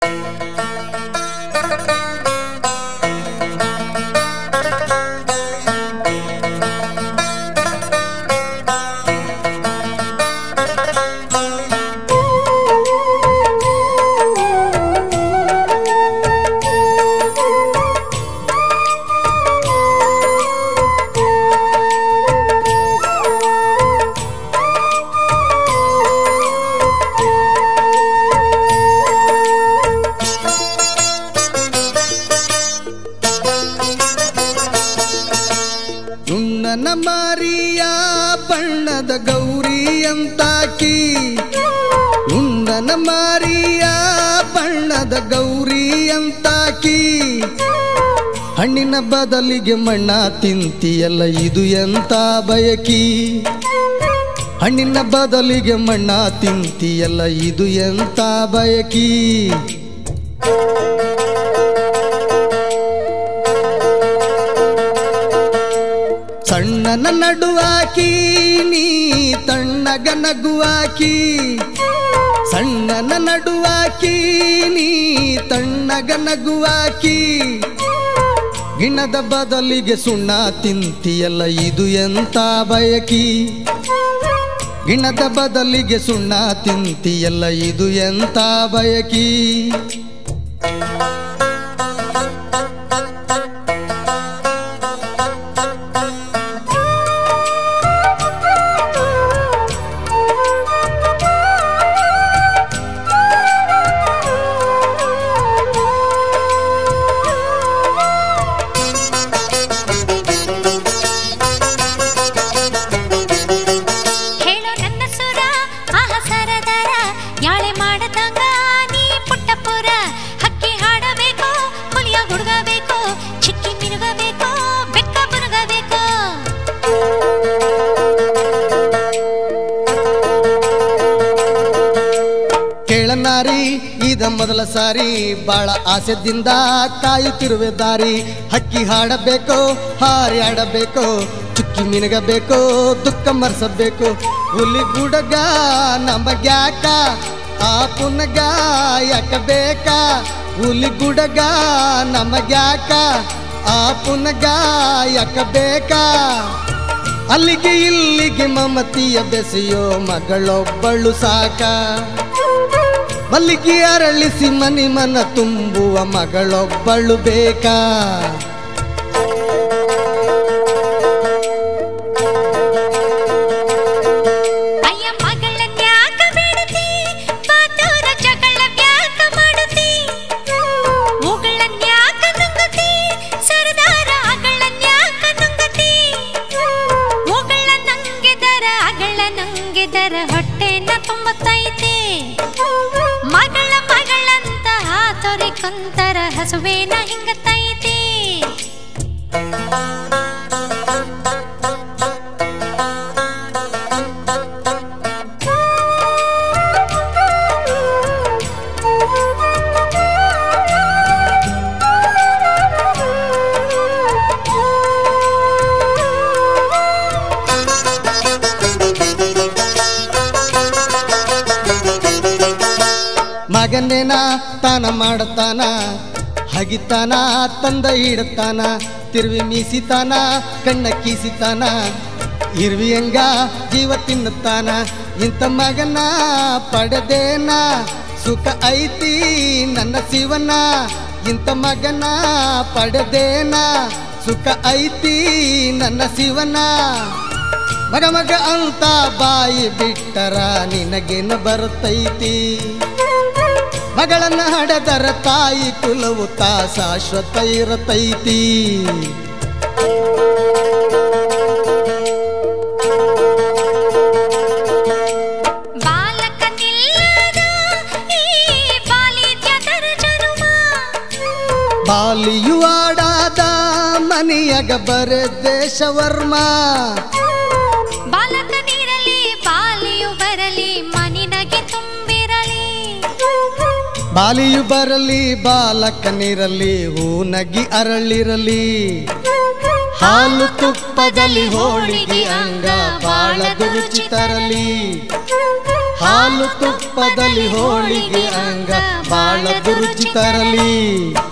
ನುಣ್ಣನ ಮಾರಿಯ ಬಣ್ಣದ ಗೌರಿ ಅಂತಾಕಿ ನುಣ್ಣನ ಮಾರಿಯ ಬಣ್ಣದ ಗೌರಿ ಅಂತಾಕಿ ಹಣ್ಣಿನ ಬದಲಿಗೆ ಮಣ್ಣ ತಿಂತಿಯಲ್ಲ ಇದು ಎಂತ ಬಯಕಿ ಹಣ್ಣಿನ ಬದಲಿಗೆ ಮಣ್ಣ ತಿಂತಿಯಲ್ಲ ಇದು ಎಂತ ಬಯಕಿ ಸಣ್ಣನ ನಡುವಾಕಿ ನೀ ತಣ್ಣಗ ನಗುವಾಕಿ ಸಣ್ಣನ ನಡುವಾಕಿ ನೀ ತಣ್ಣಗ ನಗುವಾಕಿ ಗಿಣದ ಬದಲಿಗೆ ಸುಣ್ಣ ತಿಂತಿಯಲ್ಲ ಇದು ಎಂತ ಬಯಕಿ ಗಿಣದ ಬದಲಿಗೆ ಸುಣ್ಣ ತಿಂತಿಯಲ್ಲ ಇದು ಎಂತ ಬಯಕಿ ಹೇಳೋ ನನ್ನ ಸುರ ಆಹ ಸರದಾರ ಯಾಳೆ ಮಾಡದಂಗ ನೀ ಪುಟ್ಟಪುರ ಹಕ್ಕಿ ಹಾಡಬೇಕು ಹುಲಿಯ ಹುಡುಗಬೇಕು ಚಿಕ್ಕಿ ಮಿನುಗಬೇಕು ಬೆಕ್ಕ ಮುನುಗಬೇಕು ಕೇಳನಾರಿ ಇದ ಮೊದಲ ಸಾರಿ ಬಾಳ ಆಸೆದಿಂದ ಕಾಯುತ್ತಿರುವೆ ದಾರಿ ಹಕ್ಕಿ ಹಾಡಬೇಕು ಹಾರಿ ಆಡಬೇಕು ಚುಕ್ಕಿ ಮಿನಗಬೇಕು ದುಃಖ ಮರ್ಸಬೇಕು ಹುಲಿ ಗುಡಗ ನಮಗ್ಯಾಕ ಆ ಪುನಗ ಯಾಕ ಬೇಕಾ ಹುಲಿ ಗುಡಗ ನಮಗ್ಯಾಕ ಆ ಪುನಗ ಯಾಕ ಬೇಕಾ ಅಲ್ಲಿಗೆ ಇಲ್ಲಿಗೆ ಮಮತಿಯ ಬೆಸೆಯೋ ಮಗಳೊಬ್ಬಳು ಸಾಕ ಮಲ್ಲಿಗೆ ಅರಳಿಸಿ ಮನಿ ಮನ ತುಂಬುವ ಮಗಳೊಬ್ಬಳು ಬೇಕಾ ಅಯ್ಯ ಮಗಳನ್ಯಾಕ ಬೇಡತಿ ಮಾತೂರ ಜಗಳ ಬ್ಯಾಕ ಮಾಡುತ್ತಿ ಉಗಳನ್ಯಾಕ ನುಂಗತಿ ಸರದಾರ ಅಗಳನ್ಯಾಕ ನುಂಗತಿ ಉಗಳ ನಂಗೆದರ ಅಗಳ ನಂಗೆದರ ಹೊಟ್ಟೆನ ತುಂಬತೈತಿ ಮಗಳ ಮಗಳಂತ ಹಾತೊರಿ ಕುಂತರ ಹಸುವೇನ ಹಿಂಗತೈತಿ ಮಗನೇನ ತಾನ ಮಾಡತಾನ ಹಗಿತಾನ ತಂದ ಇಡತಾನ ತಿರುವಿ ಮೀಸಿತಾನ ಕಣ್ಣ ಕೀಸಿತಾನ ಇರ್ವಿ ಹಂಗ ಜೀವ ತಿನ್ನುತ್ತಾನ ಇಂಥ ಮಗನ ಪಡೆದೇನ ಸುಖ ಐತಿ ನನ್ನ ಶಿವನ ಇಂಥ ಮಗನ ಪಡೆದೇನ ಸುಖ ಐತಿ ನನ್ನ ಶಿವನ ಮಗ ಮಗ ಅಂತ ಬಾಯಿ ಬಿಟ್ಟರ ನಿನಗೇನು ಬರುತ್ತೈತಿ ಮಗಳನ್ನ ಹಡೆದರ ತಾಯಿ ಕುಲವು ತಾ ಶಾಶ್ವತ ಇರತೈತಿ ಬಾಲಕ ನಿಲ್ಲದ ಈ ಬಾಲಿದ್ಯದರ ಜನುಮ ಬಾಲಿಯು ಆಡಾದ ಮನೆಯಗ ಬರೆ ದೇಶವರ್ಮ ಬಾಲಕ ನೀರಲಿ ಬಾಲಿಯು ಬರಲಿ ಮನಿನಗೆ ತುಂಬಿರಲಿ ಬಾಲಿಯು ಬರಲಿ ಬಾಲಕನಿರಲಿ ಹೂನಗಿ ಅರಳಿರಲಿ ಹಾಲು ತುಪ್ಪದಲ್ಲಿ ಹೋಳಿಗೆ ಅಂಗ ಬಾಳದು ರುಚಿ ತರಲಿ ಹಾಲು ತುಪ್ಪದಲ್ಲಿ ಹೋಳಿಗೆ ಅಂಗ ಬಾಳದು ರುಚಿ ತರಲಿ